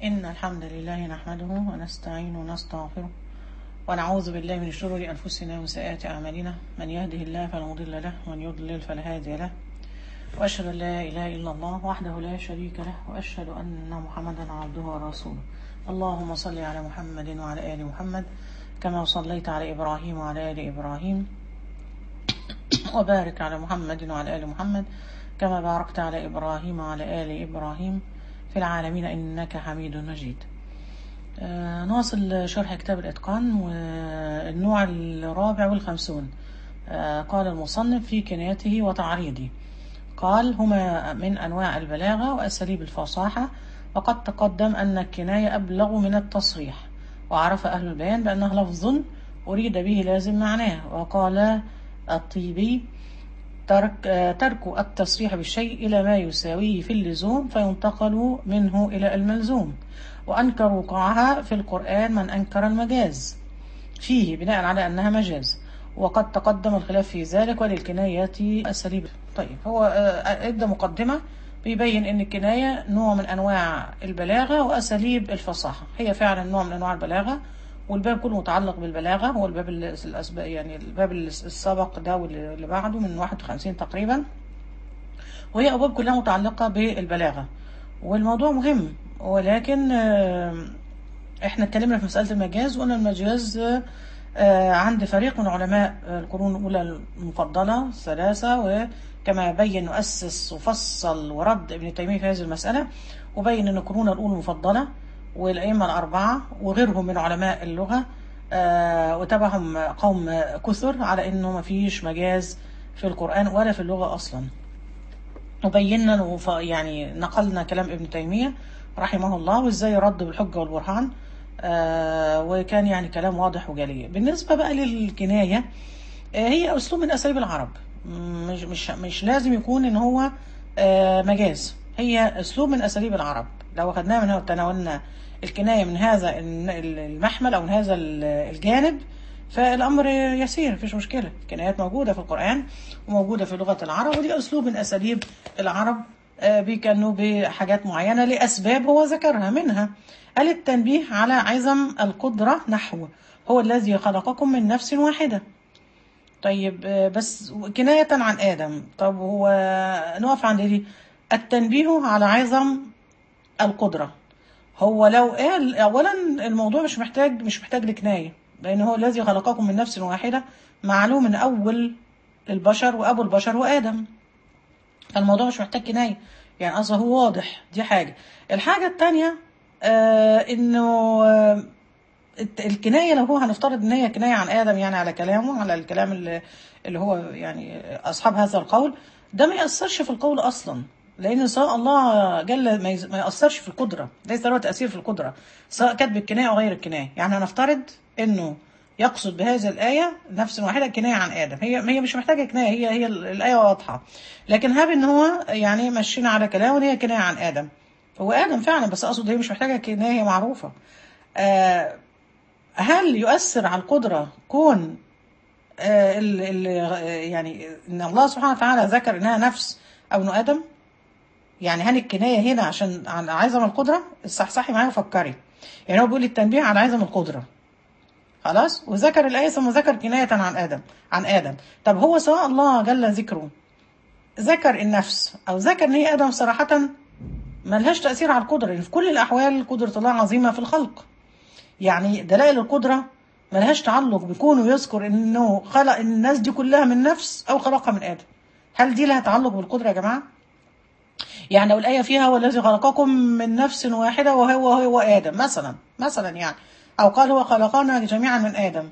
إن الحمد لله نحمده ونستعين ونستغفره ونعوذ بالله من شرور أنفسنا وسيئات أعمالنا من يهده الله فلا مضل له ومن يضلل فلا هادي له وأشهد أن لا إله إلا الله وحده لا شريك له وأشهد أن محمدا عبده ورسوله اللهم صل على محمد وعلى آل محمد كما صليت على إبراهيم وعلى آل إبراهيم وبارك على محمد وعلى آل محمد كما باركت على إبراهيم وعلى آل إبراهيم في العالمين إنك حميد مجيد آه نواصل شرح كتاب الإتقان والنوع الرابع والخمسون آه قال المصنف في كنايته وتعريضه قال هما من أنواع البلاغة وأساليب الفصاحة وقد تقدم أن الكناية أبلغ من التصريح وعرف أهل البيان بأنه لفظ أريد به لازم معناه وقال الطيبي ترك, ترك التصريح بالشيء إلى ما يساويه في اللزوم فينتقل منه إلى الملزوم وأنكر وقوعها في القرآن من أنكر المجاز فيه بناء على أنها مجاز وقد تقدم الخلاف في ذلك وللكنايات أساليب طيب هو ادى مقدمة بيبين ان الكناية نوع من انواع البلاغة واساليب الفصاحة هي فعلا نوع من انواع البلاغة والباب كله متعلق بالبلاغة هو الباب الأسبق يعني الباب السابق ده واللي بعده من 51 تقريبا وهي أبواب كلها متعلقة بالبلاغة والموضوع مهم ولكن احنا اتكلمنا في مسألة المجاز وقلنا المجاز عند فريق من علماء القرون الأولى المفضلة الثلاثة وكما بين وأسس وفصل ورد ابن تيمية في هذه المسألة وبين أن القرون الأولى المفضلة والأئمة الأربعة وغيرهم من علماء اللغة آه وتبعهم قوم كثر على أنه ما فيش مجاز في القرآن ولا في اللغة أصلا وبينا يعني نقلنا كلام ابن تيمية رحمه الله وإزاي رد بالحجة والبرهان آه وكان يعني كلام واضح وجلي بالنسبة بقى للكناية آه هي أسلوب من أساليب العرب مش, مش, مش لازم يكون إن هو آه مجاز هي أسلوب من أساليب العرب لو أخذناها من هنا وتناولنا الكناية من هذا المحمل أو من هذا الجانب فالأمر يسير مفيش مشكلة الكنايات موجودة في القرآن وموجودة في لغة العرب ودي أسلوب من أساليب العرب بيكنوا بحاجات معينة لأسباب هو ذكرها منها قال التنبيه على عزم القدرة نحو هو الذي خلقكم من نفس واحدة طيب بس كناية عن آدم طب هو نقف عند دي التنبيه على عظم القدرة هو لو قال أولا الموضوع مش محتاج مش محتاج لكناية لأن هو الذي خلقكم من نفس واحدة معلوم من أول البشر وأبو البشر وآدم فالموضوع مش محتاج كناية يعني أصلا هو واضح دي حاجة الحاجة التانية آه إنه آه الكناية لو هو هنفترض إن هي كناية عن آدم يعني على كلامه على الكلام اللي, اللي هو يعني أصحاب هذا القول ده ما يأثرش في القول أصلا لان سواء الله جل ما ياثرش في القدره ليس له تاثير في القدره سواء كانت بالكنايه او غير الكنايه يعني هنفترض انه يقصد بهذه الايه نفس واحده كنايه عن ادم هي هي مش محتاجه كنايه هي هي الايه واضحه لكن هاب ان هو يعني مشينا على كلامه ان هي كنايه عن ادم هو ادم فعلا بس اقصد هي مش محتاجه كنايه هي معروفه آه هل يؤثر على القدره كون آه ال ال يعني ان الله سبحانه وتعالى ذكر انها نفس او انه ادم يعني هل الكنايه هنا عشان عن عظم القدره صحصحي معايا وفكري يعني هو بيقول التنبيه على عظم القدره خلاص وذكر الايه ثم ذكر كنايه عن ادم عن ادم طب هو سواء الله جل ذكره ذكر النفس او ذكر ان هي ادم صراحه ملهاش تاثير على القدره يعني في كل الاحوال قدره الله عظيمه في الخلق يعني دلائل القدره ملهاش تعلق بكونه يذكر انه خلق الناس دي كلها من نفس او خلقها من ادم هل دي لها تعلق بالقدره يا جماعه يعني لو الآية فيها هو الذي خلقكم من نفس واحدة وهو هو آدم مثلا مثلا يعني أو قال هو خلقنا جميعا من آدم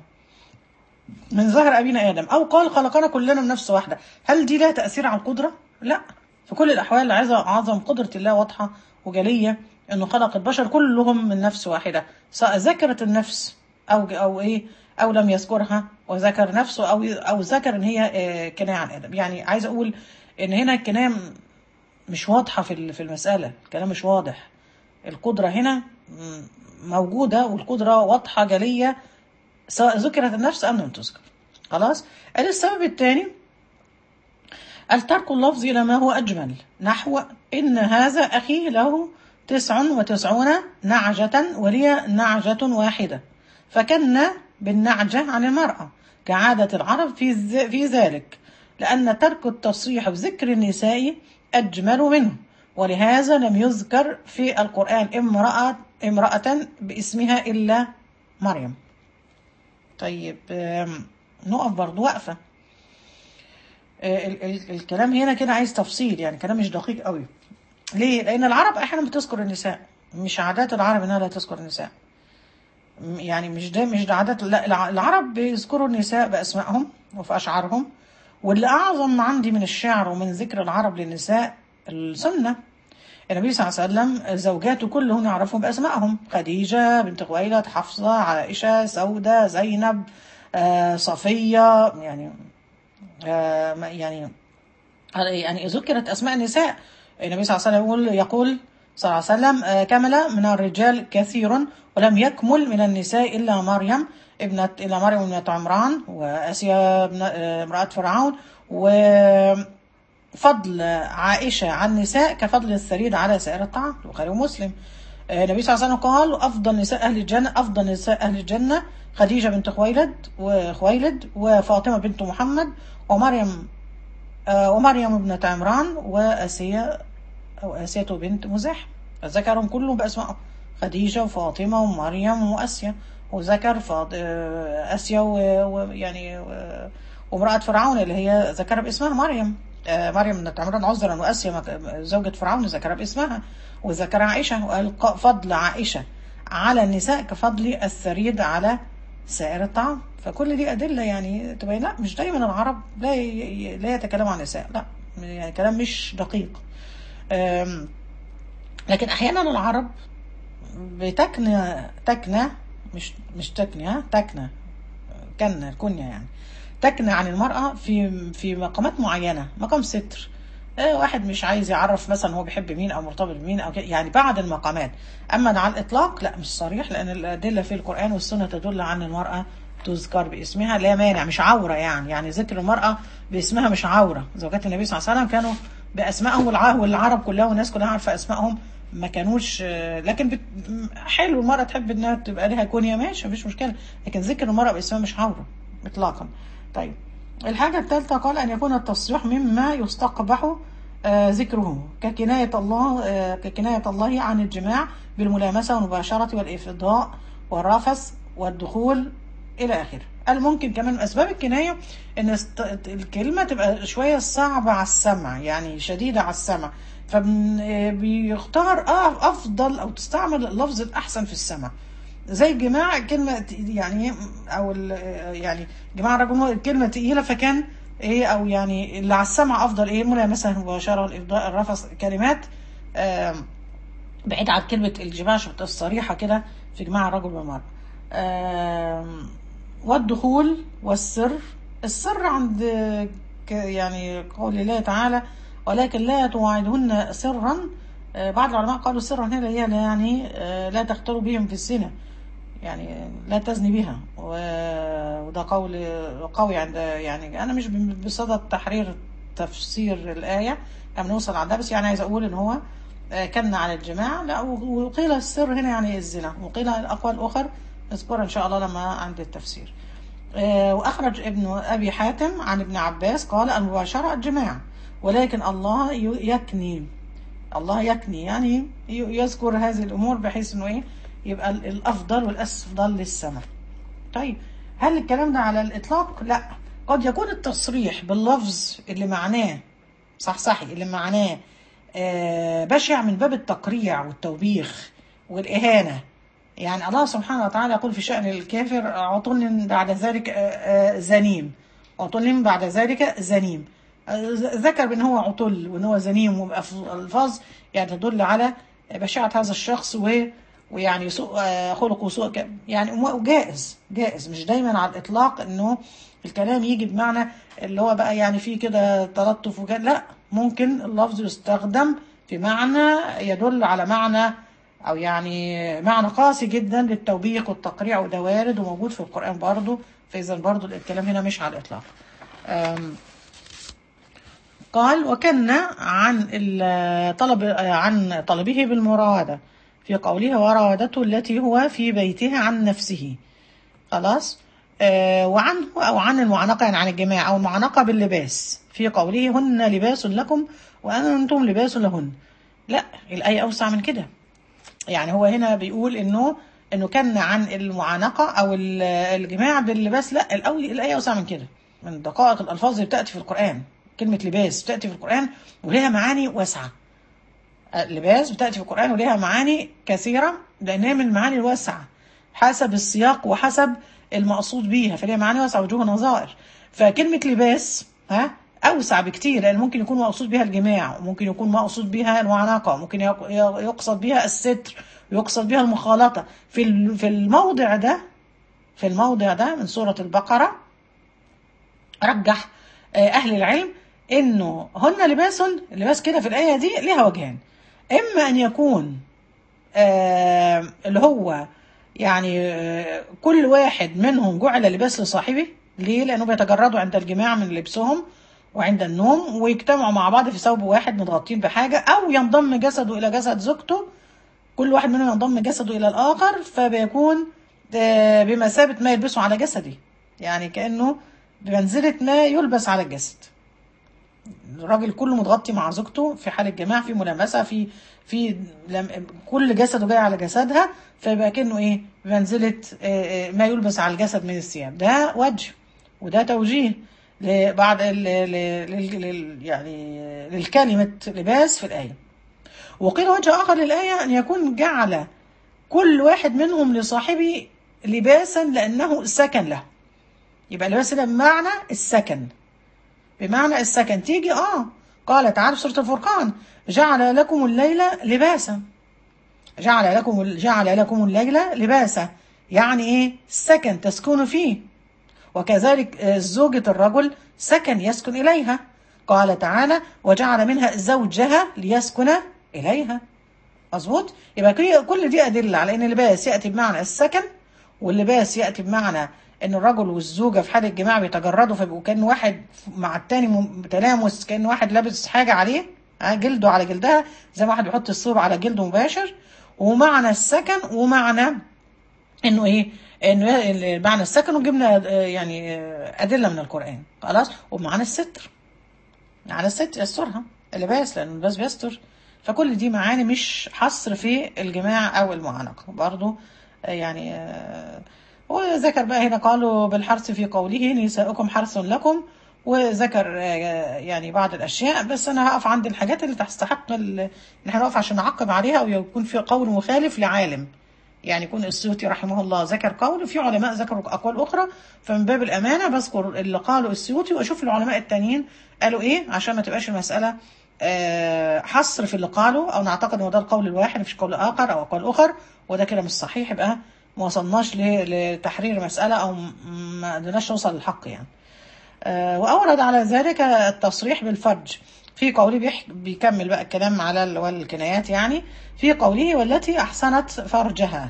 من ظهر أبينا آدم أو قال خلقنا كلنا من نفس واحدة هل دي لها تأثير على القدرة؟ لا في كل الأحوال عظم قدرة الله واضحة وجلية أنه خلق البشر كلهم من نفس واحدة سواء ذكرت النفس أو أو إيه أو لم يذكرها وذكر نفسه أو أو ذكر إن هي كناية عن آدم يعني عايز أقول إن هنا الكناية مش واضحة في في المسألة الكلام مش واضح القدرة هنا موجودة والقدرة واضحة جلية سواء ذكرت النفس أم لم تذكر خلاص السبب الثاني الترك اللفظ إلى ما هو أجمل نحو إن هذا أخي له تسع وتسعون نعجة ولي نعجة واحدة فكنا بالنعجة عن المرأة كعادة العرب في ذ- في ذلك لأن ترك التصريح بذكر النساء أجمل منه ولهذا لم يذكر في القرآن امرأة امرأة باسمها إلا مريم طيب آم، نقف برضو وقفة آه، ال- ال- الكلام هنا كده عايز تفصيل يعني كلام مش دقيق قوي ليه؟ لأن العرب أحيانا بتذكر النساء مش عادات العرب إنها لا تذكر النساء م- يعني مش ده مش ده عادات لا الع- العرب بيذكروا النساء بأسمائهم وفي أشعارهم واللي أعظم عندي من الشعر ومن ذكر العرب للنساء السنة النبي صلى الله عليه وسلم زوجاته كلهم يعرفهم بأسمائهم خديجة بنت خويلد حفصة عائشة سودة زينب آه، صفية يعني آه، ما- يعني يعني ذكرت أسماء النساء النبي صلى الله عليه وسلم يقول يقول صلى الله عليه وسلم آه، كمل من الرجال كثير ولم يكمل من النساء إلا مريم ابنة إلا مريم ابنة عمران وآسيا ابن- آه، امرأة فرعون وفضل عائشة على النساء كفضل الثريد على سائر الطعام البخاري ومسلم آه، النبي صلى الله عليه وسلم قال أفضل نساء أهل الجنة أفضل نساء أهل الجنة خديجة بنت خويلد وخويلد وفاطمة بنت محمد ومريم آه، ومريم ابنة عمران وآسيا أو آسية بنت مزاحم ذكرهم كلهم بأسمائهم خديجة وفاطمة ومريم وآسيا وذكر فاط... آه، آسيا و- ويعني و- وامرأة فرعون اللي هي ذكر باسمها مريم آه، مريم بنت عمران عذرا وآسيا مك- زوجة فرعون ذكر باسمها وذكر عائشة وقال ق- فضل عائشة على النساء كفضل الثريد على سائر الطعام فكل دي أدلة يعني تبين لا مش دايما العرب لا ي- ي- لا يتكلموا عن النساء لا يعني كلام مش دقيق أم، لكن أحيانا العرب بتكنى تكنى مش مش تكنى ها تكنى كنى الكنية يعني تكنى عن المرأة في في مقامات معينة مقام ستر آه، واحد مش عايز يعرف مثلا هو بيحب مين او مرتبط بمين او كده يعني بعد المقامات اما على الاطلاق لا مش صريح لان الادله في القران والسنه تدل عن المراه تذكر باسمها لا مانع مش عوره يعني يعني ذكر المراه باسمها مش عوره زوجات النبي صلى الله عليه وسلم كانوا باسمائهم والع- والعرب كلها والناس كلها عارفه اسمائهم ما كانوش آه، لكن بت... حلو المراه تحب انها تبقى لها كونيا ماشي مفيش مشكله لكن ذكر المراه باسمها مش عوره اطلاقا طيب الحاجة الثالثة قال أن يكون التصريح مما يستقبح آه، ذكره ككناية الله آه، ككناية الله عن الجماع بالملامسة والمباشرة والإفضاء والرفث والدخول إلى آخره قال ممكن كمان من أسباب الكناية إن است- الكلمة تبقى شوية صعبة على السمع يعني شديدة على السمع فبيختار أفضل أو تستعمل اللفظ الأحسن في السمع زي الجماع كلمة يعني أو ال- يعني جماع الرجل هو الكلمة تقيلة فكان إيه أو يعني اللي على السمع أفضل إيه ملامسة المباشرة والإفضاء الرفث كلمات آم، بعيد عن كلمة الجماع عشان تبقى الصريحة كده في جماع الرجل والمرأة آم، والدخول والسر السر عند ك- يعني قول الله تعالى ولكن لا تواعدهن سرا آه، بعض العلماء قالوا سرا هنا هي لا يعني آه، لا تختلوا بهم في الزنا يعني لا تزني بها و- وده قول قوي عند يعني انا مش بصدد تحرير تفسير الايه لما نوصل على ده بس يعني عايز اقول ان هو آه، كان على الجماع لا وقيل السر هنا يعني الزنا وقيل الاقوال الاخر نذكرها ان شاء الله لما عند التفسير آه، وأخرج ابن أبي حاتم عن ابن عباس قال المباشرة الجماع ولكن الله ي- يكني الله يكني يعني ي- يذكر هذه الأمور بحيث أنه إيه يبقى ال- الأفضل والأفضل للسمع طيب هل الكلام ده على الإطلاق؟ لا قد يكون التصريح باللفظ اللي معناه صح صحي اللي معناه آه، بشع من باب التقريع والتوبيخ والإهانة يعني الله سبحانه وتعالى يقول في شأن الكافر عطل بعد ذلك آه، آه، زنيم عطل بعد ذلك زنيم آه، ذ- ذكر بأن هو عطل وأن هو زنيم وألفاظ يعني تدل على بشاعة هذا الشخص و ويعني سوء آه، خلقه سوء ك- يعني م- جائز جائز مش دايما على الإطلاق أنه الكلام يجي بمعنى اللي هو بقى يعني فيه كده تلطف وكده لا ممكن اللفظ يستخدم في معنى يدل على معنى او يعني معنى قاسي جدا للتوبيخ والتقريع وده وارد وموجود في القرآن برضه فاذا برضه الكلام هنا مش على الاطلاق أم، قال وكنا عن ال- طلب عن طلبه بالمراودة في قوله وراودته التي هو في بيته عن نفسه خلاص آه وعنه أو عن المعانقة يعني عن الجماع أو المعانقة باللباس في قوله هن لباس لكم وأنتم لباس لهن لا الآية أوسع من كده يعني هو هنا بيقول انه انه كان عن المعانقه او ال- الجماع باللباس لا الاول الايه اوسع من كده من دقائق الالفاظ اللي بتاتي في القران كلمه لباس بتاتي في القران ولها معاني واسعه اللباس بتاتي في القران ولها معاني كثيره لانها من المعاني الواسعه حسب السياق وحسب المقصود بيها فليها معاني واسعه وجوه نظائر فكلمه لباس ها اوسع بكتير لان ممكن يكون مقصود بها الجماع وممكن يكون مقصود بها المعانقه وممكن يق- يقصد بها الستر ويقصد بها المخالطه في ال- في الموضع ده في الموضع ده من سوره البقره رجح آه، اهل العلم انه هن لباس اللباس كده في الايه دي لها وجهان اما ان يكون آه، اللي هو يعني آه، كل واحد منهم جعل لباس لصاحبه ليه؟ لأنه بيتجردوا عند الجماع من لبسهم وعند النوم ويجتمعوا مع بعض في ثوب واحد متغطين بحاجة أو ينضم جسده إلى جسد زوجته كل واحد منهم ينضم جسده إلى الآخر فبيكون آه، بمثابة ما يلبسه على جسده يعني كأنه بمنزلة ما يلبس على الجسد الراجل كله متغطي مع زوجته في حال الجماع في ملامسه في في لم كل جسده جاي على جسدها فيبقى كانه ايه بمنزله آه، آه، ما يلبس على الجسد من الثياب ده وجه وده توجيه لبعض ال- ال- لل- لل- يعني للكلمه لباس في الايه وقيل وجه اخر للايه ان يكون جعل كل واحد منهم لصاحبه لباسا لانه سكن له يبقى اللباس ده بمعنى السكن بمعنى السكن تيجي اه قال تعالى في سورة الفرقان جعل لكم الليل لباسا جعل لكم جعل لكم الليل لباسا يعني ايه سكن تسكن فيه وكذلك آه، زوجة الرجل سكن يسكن إليها قال تعالى وجعل منها زوجها ليسكن إليها مظبوط يبقى كل- كل دي أدلة على أن اللباس يأتي بمعنى السكن واللباس يأتي بمعنى أن الرجل والزوجة في حال الجماع بيتجردوا فبيبقوا كأن واحد مع التاني م- تلامس كأن واحد لابس حاجة عليه ها، جلده على جلدها زي ما واحد بيحط الصورة على جلده مباشر ومعنى السكن ومعنى انه ايه انه ال- معنى السكن وجبنا آه، يعني آه، ادله من القران خلاص ومعنى الستر معنى الستر يسترها اللباس لان اللباس بيستر فكل دي معاني مش حصر في الجماع او المعانقه برضو آه، يعني آه، وذكر بقى هنا قالوا بالحرث في قوله نساؤكم حرث لكم وذكر آه، يعني بعض الاشياء بس انا هقف عند الحاجات اللي تستحق ال- ان احنا نقف عشان نعقب عليها او يكون في قول مخالف لعالم يعني يكون السيوطي رحمه الله ذكر قول وفي علماء ذكروا اقوال اخرى فمن باب الامانه بذكر اللي قاله السيوطي واشوف العلماء التانيين قالوا ايه عشان ما تبقاش المساله آه، حصر في اللي قاله او نعتقد ان ده القول الواحد مفيش قول اخر او اقوال اخر وده كده مش صحيح يبقى ما وصلناش ل- لتحرير مساله او م- ما قدرناش نوصل للحق يعني آه، وأورد على ذلك التصريح بالفرج في قوله بيح... بيكمل بقى الكلام على ال- والكنايات يعني في قوله والتي أحسنت فرجها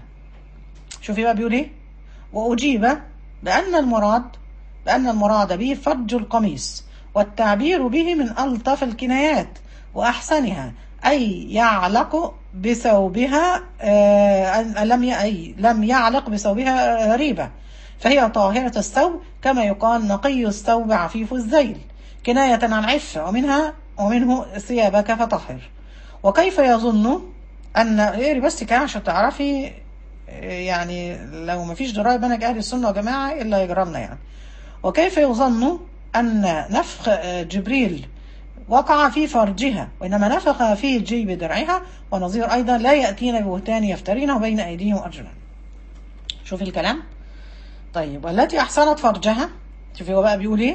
شوفي بقى بيقول ايه وأجيب بأن المراد بأن المراد به فرج القميص والتعبير به من ألطف الكنايات وأحسنها أي يعلق بثوبها آه، أن- لم ي... أي لم يعلق بثوبها ريبة فهي طاهرة الثوب كما يقال نقي الثوب عفيف الذيل كناية عن عفة ومنها ومنه ثيابك فطهر وكيف يظن أن اقري بس كده عشان تعرفي يعني لو ما فيش دراية بين أهل السنة وجماعة إلا يجرى لنا يعني وكيف يظن أن نفخ جبريل وقع في فرجها وإنما نفخ في جيب درعها ونظير أيضا لا يأتين ببهتان يفترينه بين أيديهم وأرجلهم شوفي الكلام طيب والتي أحسنت فرجها شوفي هو بقى بيقول إيه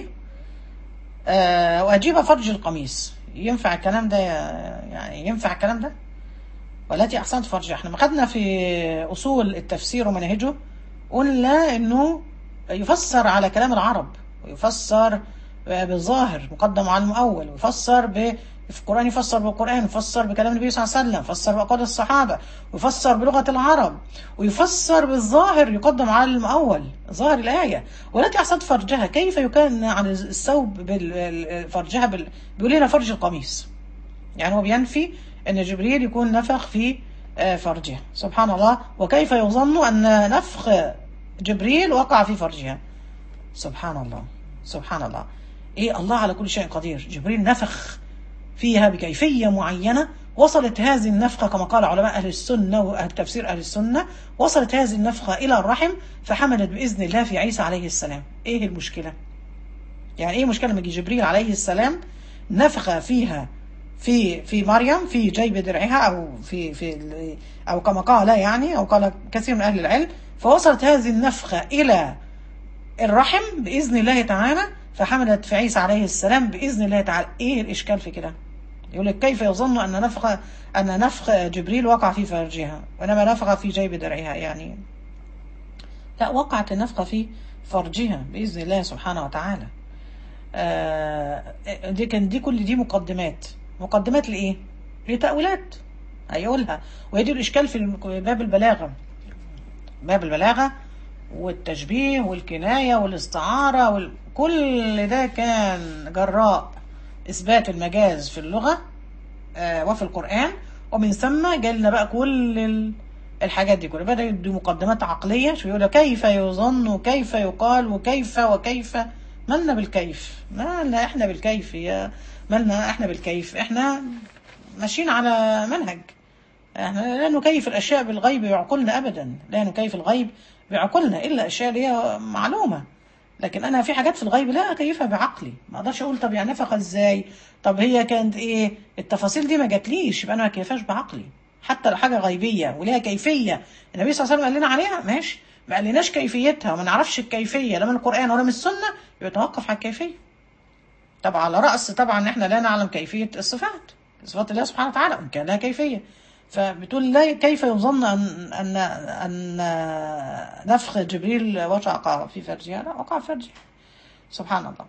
آه وأجيب فرج القميص ينفع الكلام ده يعني ينفع الكلام ده والتي أحسنت فرجها احنا ما خدنا في أصول التفسير ومناهجه قلنا إنه يفسر على كلام العرب ويفسر بالظاهر مقدم على المؤول ويفسر في القرآن يفسر بالقرآن يفسر بكلام النبي صلى الله عليه وسلم يفسر بأقوال الصحابة ويفسر بلغة العرب ويفسر بالظاهر يقدم على المؤول ظاهر الآية والتي أحسنت فرجها كيف يكون عن الثوب بال- فرجها بال... بيقول هنا فرج القميص يعني هو بينفي أن جبريل يكون نفخ في آه، فرجها سبحان الله وكيف يظن أن نفخ جبريل وقع في فرجها سبحان الله سبحان الله ايه الله على كل شيء قدير جبريل نفخ فيها بكيفية معينة وصلت هذه النفخة كما قال علماء أهل السنة وأهل تفسير أهل السنة وصلت هذه النفخة إلى الرحم فحملت بإذن الله في عيسى عليه السلام إيه المشكلة يعني إيه المشكلة لما يجي جبريل عليه السلام نفخ فيها في في مريم في جيب درعها أو في في ال- أو كما قال يعني أو قال كثير من أهل العلم فوصلت هذه النفخة إلى الرحم بإذن الله تعالى فحملت في عيسى عليه السلام بإذن الله تعالى إيه الإشكال في كده يقول لك كيف يظن أن نفخ أن نفخ جبريل وقع في فرجها وإنما نفخ في جيب درعها يعني لا وقعت النفخة في فرجها بإذن الله سبحانه وتعالى آه دي كان دي كل دي مقدمات مقدمات لإيه؟ لتأويلات هيقولها وهي دي الإشكال في باب البلاغة باب البلاغة والتشبيه والكناية والاستعارة وال... كل ده كان جراء إثبات المجاز في اللغة آه، وفي القرآن ومن ثم جالنا بقى كل ال- الحاجات دي كلها بدأ يدي مقدمات عقلية شو يقول كيف يظن وكيف يقال وكيف وكيف مالنا بالكيف مالنا احنا بالكيف يا مالنا احنا بالكيف احنا ماشيين على منهج احنا لا نكيف الاشياء بالغيب بعقولنا ابدا لا نكيف الغيب بعقولنا الا اشياء اللي هي معلومه لكن انا في حاجات في الغيب لا اكيفها بعقلي ما اقدرش اقول طب يعني نفخ ازاي طب هي كانت ايه التفاصيل دي ما جاتليش يبقى انا ما كيفهاش بعقلي حتى لو حاجه غيبيه وليها كيفيه النبي صلى الله عليه وسلم قال لنا عليها ماشي ما قالناش كيفيتها وما نعرفش الكيفيه لا من القران ولا من السنه يبقى توقف على الكيفيه طبعا على راس طبعا احنا لا نعلم كيفيه الصفات صفات الله سبحانه وتعالى وان كان لها كيفيه فبتقول لا كيف يظن ان ان ان نفخ جبريل وقع في فرجها لا وقع في فرجها سبحان الله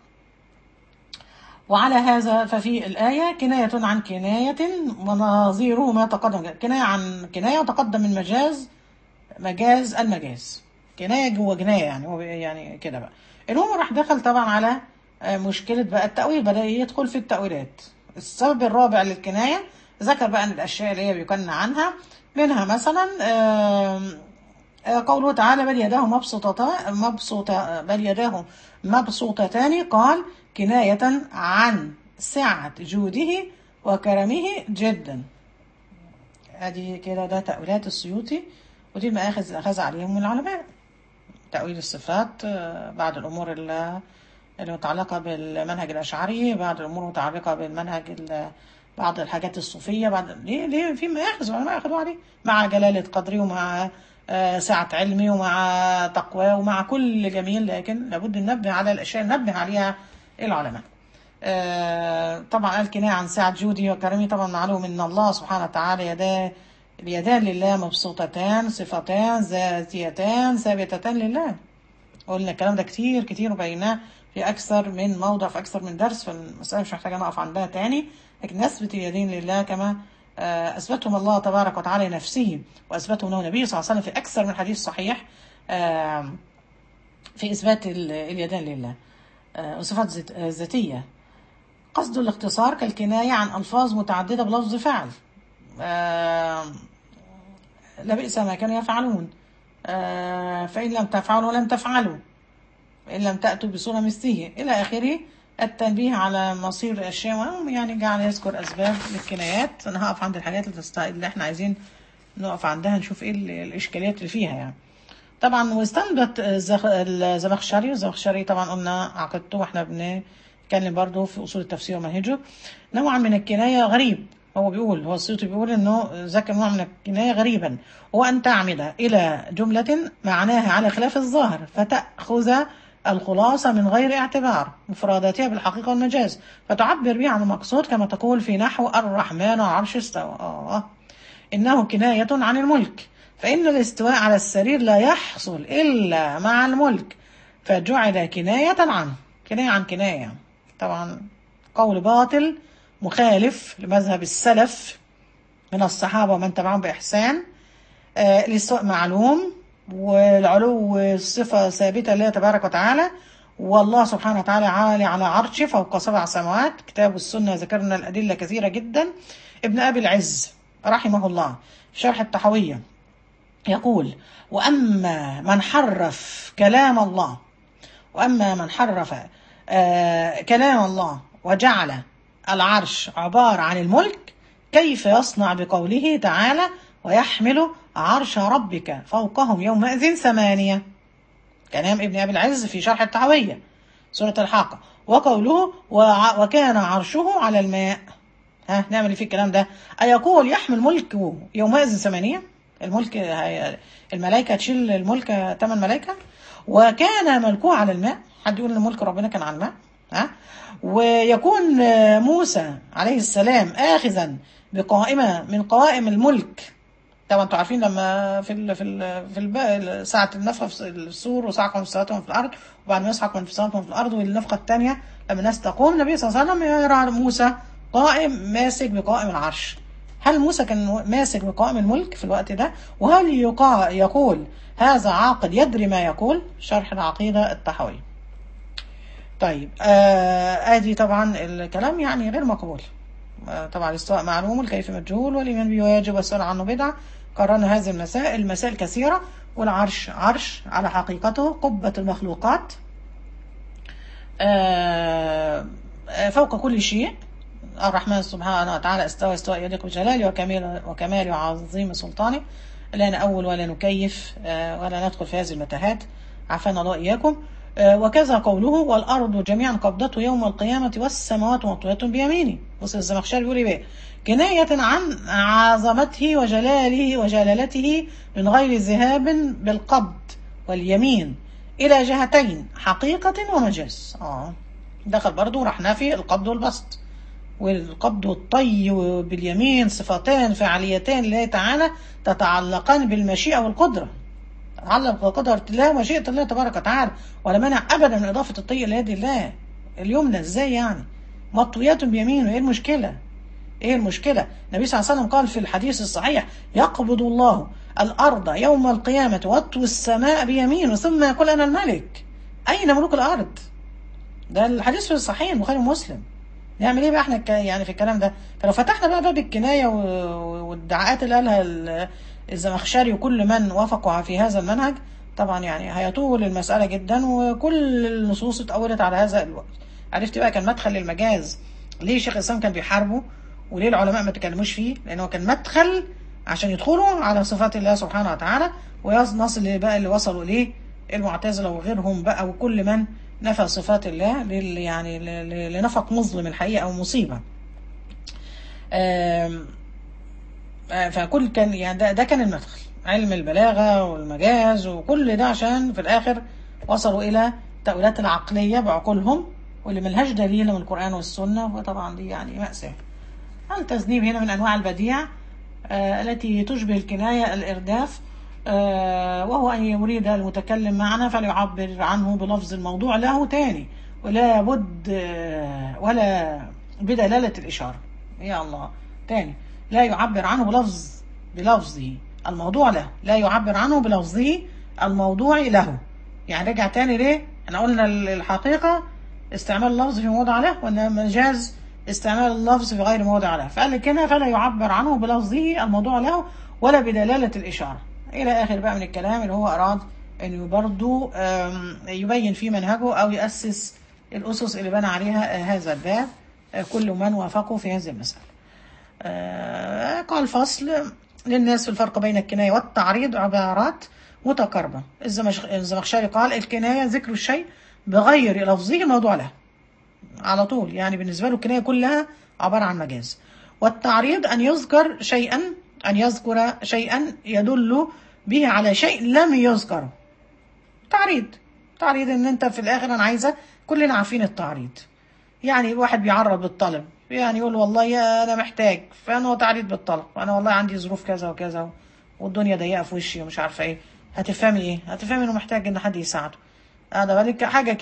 وعلى هذا ففي الآية كناية عن كناية ونظيره ما تقدم كناية عن كناية وتقدم من مجاز مجاز المجاز كناية جوه جناية يعني هو يعني كده بقى المهم راح دخل طبعا على آه، مشكلة بقى التأويل بدأ يدخل في التأويلات السبب الرابع للكناية ذكر بقى أن الأشياء اللي هي بيكن عنها منها مثلا آم، آه، قوله تعالى بل يداه مبسوطتان مبسوطة بل يداه مبسوطتان قال كناية عن سعة جوده وكرمه جدا ادي كده ده تأويلات السيوطي ودي المآخذ أخذ عليهم من العلماء تأويل الصفات آه، بعض الأمور ال- اللي متعلقة بالمنهج الأشعري بعض الأمور المتعلقة بالمنهج ال- بعض الحاجات الصوفية بعض ليه ليه في مآخذ العلماء أخذوا عليه مع جلالة قدري ومع آه، سعة علمي ومع تقواه ومع كل جميل لكن لابد ننبه على الأشياء اللي نبه عليها العلماء آه، طبعا قال كناية عن سعة جودي وكرمي طبعا معلوم ان الله سبحانه وتعالى يداه اليدان لله مبسوطتان صفتان ذاتيتان ثابتتان لله قلنا الكلام ده كتير كتير وبيناه في اكثر من موضع في اكثر من درس فالمسألة مش محتاجة نقف عندها تاني لكن نثبت اليدين لله كما آه، اثبتهم الله تبارك وتعالى لنفسه واثبتهم له النبي صلى الله عليه وسلم في اكثر من حديث صحيح آه، في اثبات ال- اليدين لله آه، وصفات ذات- آه، ذاتيه قصد الاختصار كالكناية عن ألفاظ متعددة بلفظ فعل آه، لبئس ما كانوا يفعلون آه، فإن لم تفعلوا لم تفعلوا فإن لم تأتوا بصورة مثله إلى آخره التنبيه على مصير الأشياء وهم يعني جعل يذكر أسباب للكنايات أنا هقف عند الحاجات اللي, تست... اللي احنا عايزين نقف عندها نشوف إيه ال- الإشكاليات اللي فيها يعني طبعا واستنبت الزخ- الزمخشري والزمخشري طبعا قلنا عقدته واحنا بنتكلم برضو في اصول التفسير ومنهجه نوعا من الكنايه غريب هو بيقول هو السيوطي بيقول انه ذكر نوع من الكنايه غريبا هو ان تعمد الى جمله معناها على خلاف الظاهر فتاخذ الخلاصة من غير اعتبار مفرداتها بالحقيقة والمجاز فتعبر بها عن المقصود كما تقول في نحو الرحمن على العرش استوى آه. إنه كناية عن الملك فإن الاستواء على السرير لا يحصل إلا مع الملك فجعل كناية عنه كناية عن كناية طبعا قول باطل مخالف لمذهب السلف من الصحابة ومن تبعهم بإحسان آه، الاستواء معلوم والعلو صفة ثابتة لله تبارك وتعالى والله سبحانه وتعالى عالي على عرشه فوق سبع سماوات كتاب السنة ذكرنا الأدلة كثيرة جدا ابن أبي العز رحمه الله في شرح التحوية يقول وأما من حرف كلام الله وأما من حرف آه كلام الله وجعل العرش عبارة عن الملك كيف يصنع بقوله تعالى ويحمل عرش ربك فوقهم يومئذ ثمانية كلام ابن أبي العز في شرح التعوية سورة الحاقة وقوله وع- وكان عرشه على الماء ها نعمل إيه في الكلام ده أيقول يحمل ملكه يومئذ ثمانية الملك هي- الملائكة تشيل الملك ثمان ملائكة وكان ملكه على الماء حد يقول ان ملك ربنا كان على الماء ها ويكون آه، موسى عليه السلام آخذا بقائمة من قوائم الملك طبعا انتوا عارفين لما في ال في ال في الب- ساعة النفخة في السور وصعقهم في صلاتهم في الأرض وبعد ما يصعق من في صلاتهم في الأرض والنفخة الثانية لما الناس تقوم النبي صلى الله عليه وسلم يرى موسى قائم ماسك بقائم العرش هل موسى كان ماسك بقائم الملك في الوقت ده وهل يقا يقول هذا عاقل يدري ما يقول شرح العقيدة التحوية طيب آه ادي طبعا الكلام يعني غير مقبول آه طبعا الاستواء معلوم والكيف مجهول والايمان به واجب والسؤال عنه بدعه قررنا هذه المسائل المسائل كثيره والعرش عرش على حقيقته قبه المخلوقات آه آه، فوق كل شيء الرحمن سبحانه وتعالى استوى استواء يليق بجلاله وكمال وكماله وعظيم سلطانه لا نأول ولا نكيف آه، ولا ندخل في هذه المتاهات عافانا الله إياكم آه، وكذا قوله والأرض جميعا قبضته يوم القيامة والسماوات مطوية بيمينه بص الزمخشري بيقول إيه بقى كناية عن عظمته وجلاله وجلالته من غير ذهاب بالقبض واليمين إلى جهتين حقيقة ومجاز آه دخل برضو راح نافي القبض والبسط والقبض والطي باليمين صفتان فعاليتان لله تعالى تتعلقان بالمشيئة والقدرة تتعلق بقدرة الله ومشيئة الله تبارك وتعالى ولا مانع أبدا من إضافة الطي إلى يد الله اليمنى إزاي يعني مطويات بيمينه إيه المشكلة إيه المشكلة النبي صلى الله عليه وسلم قال في الحديث الصحيح يقبض الله الأرض يوم القيامة ويطوي السماء بيمينه ثم يقول أنا الملك أين ملوك الأرض ده الحديث في الصحيح البخاري ومسلم نعمل ايه بقى احنا الك- يعني في الكلام ده فلو فتحنا بقى باب الكنايه و- و- والادعاءات اللي قالها ال- الزمخشري وكل من وافقوا في هذا المنهج طبعا يعني هيطول المساله جدا وكل النصوص اتأولت على هذا الوقت عرفت بقى كان مدخل للمجاز ليه شيخ الاسلام كان بيحاربه وليه العلماء ما تكلموش فيه لانه كان مدخل عشان يدخلوا على صفات الله سبحانه وتعالى ونصل اللي بقى اللي وصلوا اليه المعتزله وغيرهم بقى وكل من نفى صفات الله لل يعني ل- ل- لنفق مظلم الحقيقه او مصيبه. آم، آه، فكل كان يعني ده, ده كان المدخل علم البلاغه والمجاز وكل ده عشان في الاخر وصلوا الى تأويلات العقليه بعقولهم واللي ملهاش دليل من القران والسنه وطبعا دي يعني مأساة. التذنيب هنا من انواع البديع آه، التي تشبه الكنايه الارداف آه، وهو ان يريد المتكلم معنا فليعبر عنه بلفظ الموضوع له تاني ولا بد آه، ولا بدلاله الاشاره يا الله تاني لا يعبر عنه بلفظ بلفظه الموضوع له لا يعبر عنه بلفظه الموضوع له يعني رجع تاني ليه احنا قلنا الحقيقه استعمال اللفظ في موضع له وان مجاز استعمال اللفظ في غير موضع له فقال لك هنا فلا يعبر عنه بلفظه الموضوع له ولا بدلالة الإشارة إلى آخر بقى من الكلام اللي هو أراد أنه برضو آم، يبين في منهجه أو يأسس الأسس اللي بنى عليها آه، هذا الباب آه، كل من وافقه في هذه المسألة آه، قال فصل للناس في الفرق بين الكناية والتعريض عبارات متقاربة الزمش- الزمخشري قال الكناية ذكر الشيء بغير لفظه الموضوع له على طول يعني بالنسبة له الكناية كلها عبارة عن مجاز والتعريض أن يذكر شيئا أن يذكر شيئا يدل به على شيء لم يذكره تعريض تعريض ان انت في الاخر انا عايزه كلنا عارفين التعريض يعني الواحد بيعرض بالطلب يعني يقول والله يا انا محتاج فانا هو تعريض بالطلب انا والله عندي ظروف كذا وكذا والدنيا ضيقه في وشي ومش عارفه ايه هتفهمي ايه هتفهمي انه محتاج ان حد يساعده هذا بالك حاجه كده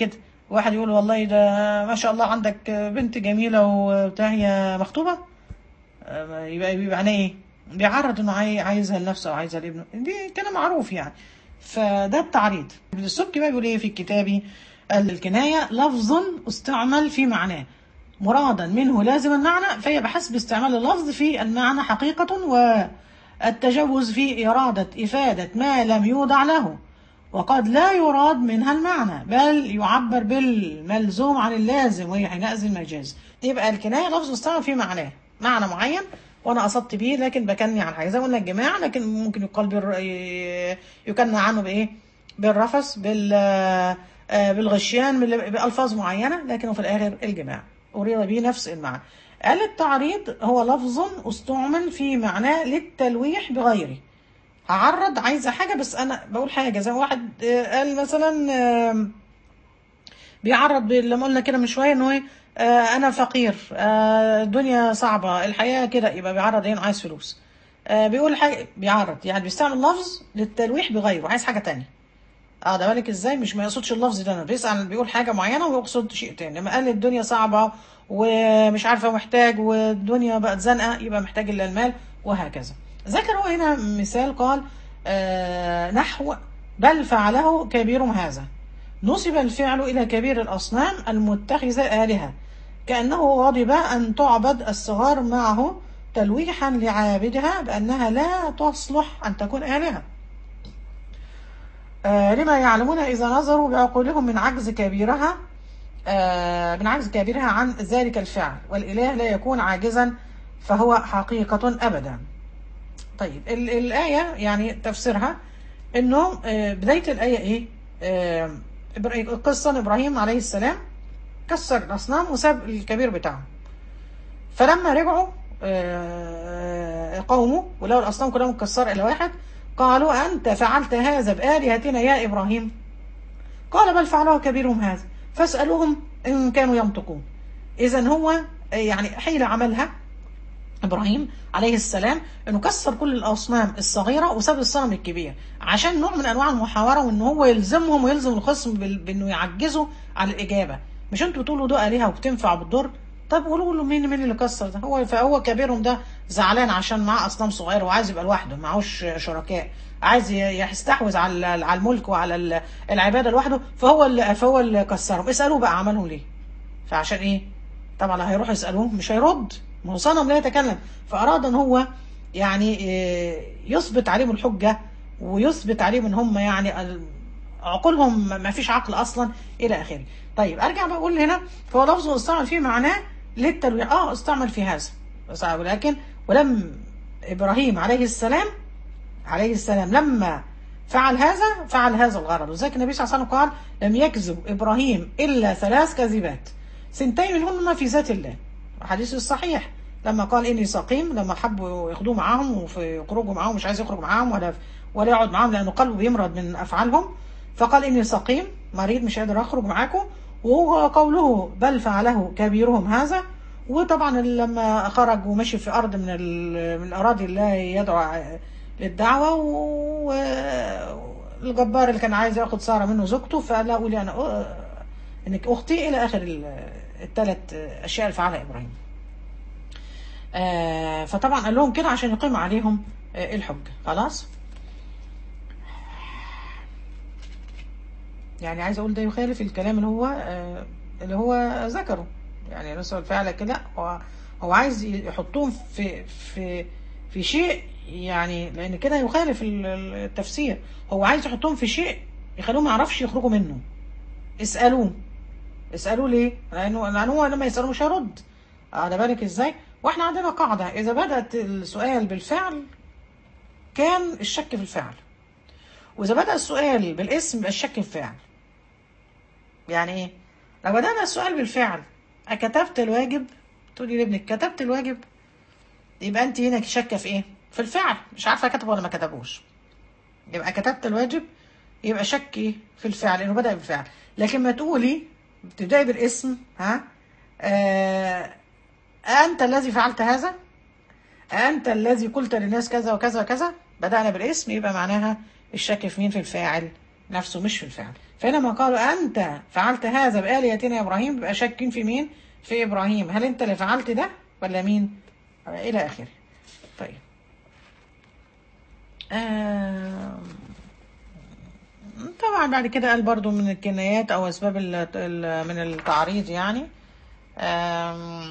واحد يقول والله ده ما شاء الله عندك بنت جميلة وبتاع هي مخطوبة آه، يبقى يبقى معناه ايه؟ بيعرض انه عاي- عايزها لنفسه او عايزها لابنه دي كلام معروف يعني فده التعريض ابن السبكي بقى بيقول ايه في كتابه قال الكناية لفظ استعمل في معناه مرادا منه لازم المعنى فهي بحسب استعمال اللفظ في المعنى حقيقة والتجوز في إرادة إفادة ما لم يوضع له وقد لا يراد منها المعنى بل يعبر بالملزوم عن اللازم وهي حينئذ المجاز يبقى الكناية لفظ مستعمل في معناه معنى معين وانا قصدت بيه لكن بكني عن حاجه زي ما قلنا الجماع لكن ممكن يقال بال يكنى عنه بايه بالرفث بال آه، بالغشيان بال- بألفاظ معينة لكنه في الآخر الجماع أريد به نفس المعنى قال التعريض هو لفظ استعمل في معناه للتلويح بغيره هعرض عايزة حاجة بس أنا بقول حاجة زي واحد آه، قال مثلا آم، بيعرض ب- لما قلنا كده من شويه انه ايه آه انا فقير آه الدنيا صعبه الحياه كده يبقى بيعرض ايه إنه عايز فلوس آه بيقول حاجه بيعرض يعني بيستعمل لفظ للتلويح بغيره عايز حاجه تانية اه ده بالك ازاي مش ما يقصدش اللفظ ده انا بيسأل بيقول حاجه معينه ويقصد شيء تاني لما قال الدنيا صعبه ومش عارفه محتاج والدنيا بقت زنقه يبقى محتاج الا المال وهكذا ذكر هو هنا مثال قال آه نحو بل فعله كبيرهم هذا نسب الفعل إلى كبير الأصنام المتخذة آلهة كأنه غضب أن تعبد الصغار معه تلويحا لعابدها بأنها لا تصلح أن تكون آلهة آه لما يعلمون إذا نظروا بعقولهم من عجز كبيرها آه من عجز كبيرها عن ذلك الفعل والإله لا يكون عاجزا فهو حقيقة أبدا طيب ال- الآية يعني تفسيرها إنه آه بداية الآية إيه آه إبرا- قصة إبراهيم عليه السلام كسر الأصنام وساب الكبير بتاعه فلما رجعوا آه، قومه ولقوا الأصنام كلها مكسرة إلى واحد قالوا أنت فعلت هذا بآلهتنا يا إبراهيم قال بل فعله كبيرهم هذا فاسألوهم إن كانوا ينطقون إذا هو آه، يعني حيلة عملها ابراهيم عليه السلام انه كسر كل الاصنام الصغيره وساب الصنم الكبير عشان نوع من انواع المحاوره وان هو يلزمهم ويلزم الخصم بال- بانه يعجزوا على الاجابه مش انتوا بتقولوا ده الهه وبتنفع وبتضر طب قولوا له مين مين اللي كسر ده هو فهو كبيرهم ده زعلان عشان معاه اصنام صغيره وعايز يبقى لوحده معهوش شركاء عايز ي- يستحوذ على على الملك وعلى ال- العباده لوحده فهو اللي فهو اللي كسرهم اسالوه بقى عملهم ليه فعشان ايه طبعا هيروح يسألوه مش هيرد ما هو صنم لا يتكلم فأراد ان هو يعني إيه، يثبت عليهم الحجة ويثبت عليهم ان هم يعني ال- عقولهم ما فيش عقل اصلا الى اخره طيب ارجع بقول هنا فهو لفظ استعمل فيه معناه للتلويح اه استعمل في هذا بس ولكن ولم ابراهيم عليه السلام عليه السلام لما فعل هذا فعل هذا الغرض وذلك النبي صلى الله عليه وسلم قال لم يكذب ابراهيم الا ثلاث كذبات سنتين منهن في ذات الله الحديث الصحيح لما قال اني سقيم لما حبوا ياخدوه معاهم وفي يخرجوا معاهم مش عايز يخرج معاهم ولا ولا يقعد معاهم لانه قلبه بيمرض من افعالهم فقال اني سقيم مريض مش قادر اخرج معاكم وهو قوله بل فعله كبيرهم هذا وطبعا لما خرج ومشي في ارض من ال- من الاراضي الله يدعو للدعوه والجبار اللي كان عايز ياخد ساره منه زوجته فقال لها قولي انا أ- انك اختي الى اخر الثلاث اشياء اللي فعلها ابراهيم. آه، فطبعا قال لهم كده عشان يقيم عليهم آه، الحجه خلاص يعني عايز اقول ده يخالف الكلام اللي هو آه، اللي هو ذكره يعني نسأل فعلا كده هو هو عايز يحطوهم في في في شيء يعني لان كده يخالف ال- ال- التفسير هو عايز يحطهم في شيء يخلوهم ما يعرفش يخرجوا منه اسالوه اسالوه ليه لانه لانه هو لما يسالوه مش هيرد على بالك ازاي واحنا عندنا قاعده اذا بدات السؤال بالفعل كان الشك في الفعل واذا بدا السؤال بالاسم يبقى الشك في الفعل يعني ايه لو بدانا السؤال بالفعل كتبت الواجب تقولي لابنك كتبت الواجب يبقى انت هنا شاكه في ايه في الفعل مش عارفه كتب ولا ما كتبوش يبقى كتبت الواجب يبقى شكي في الفعل انه بدا بالفعل لكن ما تقولي بتبداي بالاسم ها آه أنت الذي فعلت هذا أنت الذي قلت للناس كذا وكذا وكذا بدأنا بالاسم يبقى معناها الشك في مين في الفاعل نفسه مش في الفعل فلما قالوا أنت فعلت هذا بآلهتنا يا إبراهيم بقى شاكين في مين في إبراهيم هل أنت اللي فعلت ده ولا مين إلى آخره طيب آم، طبعا بعد كده قال برضو من الكنايات او اسباب ال- ال- من التعريض يعني آم،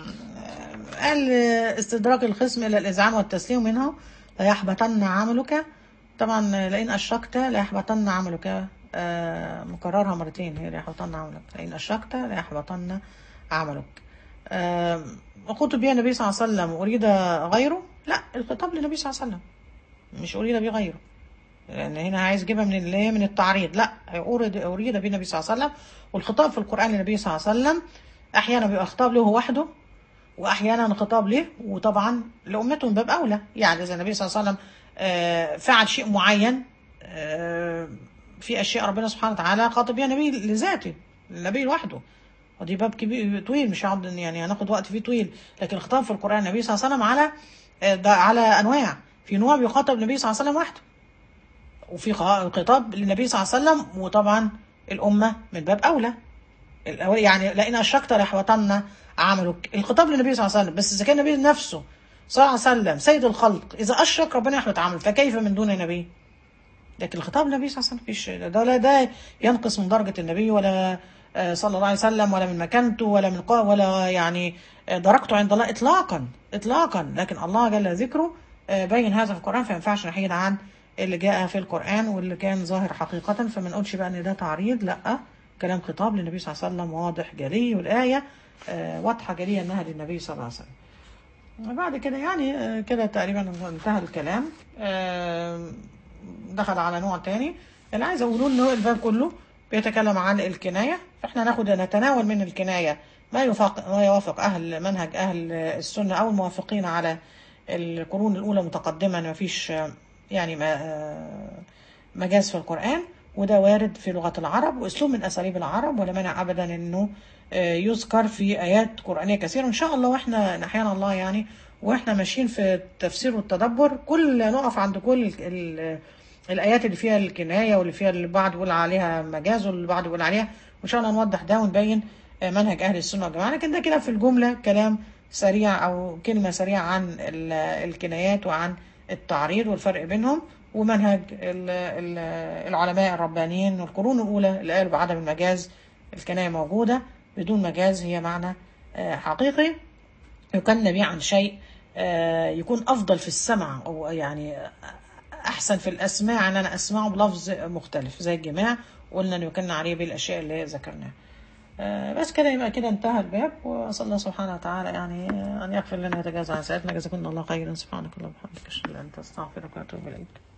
قال استدراك الخصم الى الاذعان والتسليم منه ليحبطن عملك طبعا لئن اشركت ليحبطن عملك آه، مكررها مرتين هي ليحبطن عملك لئن اشركت ليحبطن عملك آم، وقلت بها النبي صلى الله عليه وسلم اريد غيره لا الخطاب للنبي صلى الله عليه وسلم مش اريد به غيره لان هنا عايز يجيبها من الايه من التعريض لا اريد اريد بالنبي صلى الله عليه وسلم والخطاب في القران للنبي صلى الله عليه وسلم احيانا بيبقى خطاب له هو وحده واحيانا خطاب له وطبعا لامته من باب اولى يعني اذا النبي صلى الله عليه وسلم آه، فعل شيء معين آه، في اشياء ربنا سبحانه وتعالى خاطب بها النبي لذاته النبي لوحده ودي باب كبير طويل مش هقعد يعني هناخد وقت فيه طويل لكن الخطاب في القران النبي صلى الله عليه وسلم على آه، ده على انواع في نوع بيخاطب النبي صلى الله عليه وسلم وحده وفي خ- خطاب للنبي صلى الله عليه وسلم وطبعا الأمة من باب أولى الأول- يعني لئن أشركت ليحبطن عملك الخطاب للنبي صلى الله عليه وسلم بس إذا كان النبي نفسه صلى الله عليه وسلم سيد الخلق إذا أشرك ربنا يحبط عمله فكيف من دون النبي لكن الخطاب للنبي صلى الله عليه وسلم فيش ده لا ده ينقص من درجة النبي ولا آه، صلى الله عليه وسلم ولا من مكانته ولا من قا ولا يعني آه، درجته عند الله إطلاقا إطلاقا لكن الله جل ذكره آه، بين هذا في القرآن فما ينفعش نحيد عن اللي جاء في القرآن واللي كان ظاهر حقيقة فما نقولش بقى إن ده تعريض لأ كلام خطاب للنبي صلى الله عليه وسلم واضح جلي والآية آه، واضحة جلية إنها للنبي صلى الله عليه وسلم بعد كده يعني آه، كده تقريبا انتهى الكلام آه، دخل على نوع تاني اللي عايز اقوله انه الباب كله بيتكلم عن الكناية فاحنا ناخد نتناول من الكناية ما يوافق ما يوافق اهل منهج اهل السنة او الموافقين على القرون الاولى متقدما ما فيش آه، يعني ما آه، مجاز في القرآن وده وارد في لغة العرب واسلوب من اساليب العرب ولا مانع ابدا انه آه، يذكر في ايات قرآنية كثيرة ان شاء الله واحنا نحيانا الله يعني واحنا ماشيين في التفسير والتدبر كل نقف عند كل ال- ال- الايات اللي فيها الكنايه واللي فيها اللي بعض يقول عليها مجاز واللي بعض يقول عليها وان شاء الله نوضح ده ونبين آه، منهج اهل السنه والجماعه لكن ده كده في الجمله كلام سريع او كلمه سريعه عن ال- الكنايات وعن التعريض والفرق بينهم ومنهج ال- ال- العلماء الربانيين والقرون الاولى اللي قالوا بعدم المجاز الكنايه موجوده بدون مجاز هي معنى آه، حقيقي يكن به عن شيء آه، يكون افضل في السمع او يعني احسن في الاسماع ان انا اسمعه بلفظ مختلف زي الجماع قلنا ان يكن عليه بالاشياء اللي ذكرناها آه، بس كده يبقى كده انتهى الباب واسال الله سبحانه وتعالى يعني آه، ان يغفر لنا ويتجاوز عن سيئاتنا جزاكم الله خيرا سبحانك اللهم وبحمدك اشهد ان لا اله الا انت استغفرك واتوب اليك